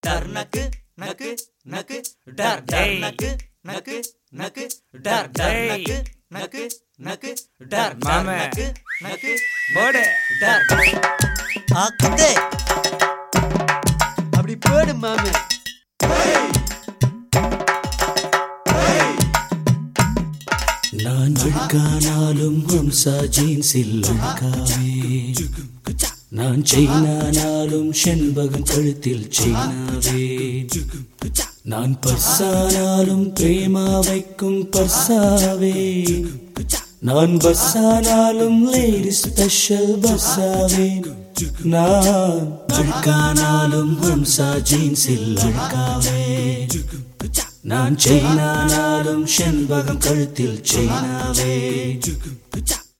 டர் நக்கு நக்கு நக்கு டர் டர் டேய். நக்கு நக்கு நக்கு டர் டர் டேய். நக்கு நக்கு நக்கு டர் டர் மாமே. நக்கு நக்கு போடு டர் ஆக்குதே அப்படி போடு மாமே நான் அழுக்கானாலும் ஹம்சா ஜீன்ஸில் அழுக்காவே நான் செயினானாலும் செண்பகம் கழுத்தில் செயினாவே நான் பர்சானாலும் பிரேமா வைக்கும் பர்சாவே நான் பஸ்ஸானாலும் லேடி ஸ்பெஷல் பஸ்ஸாவே நான் அழுக்கானாலும் ஹம்சா ஜீன்ஸில் அழுக்காவே நான் செயினானாலும் செண்பகம் கழுத்தில் செயினாவே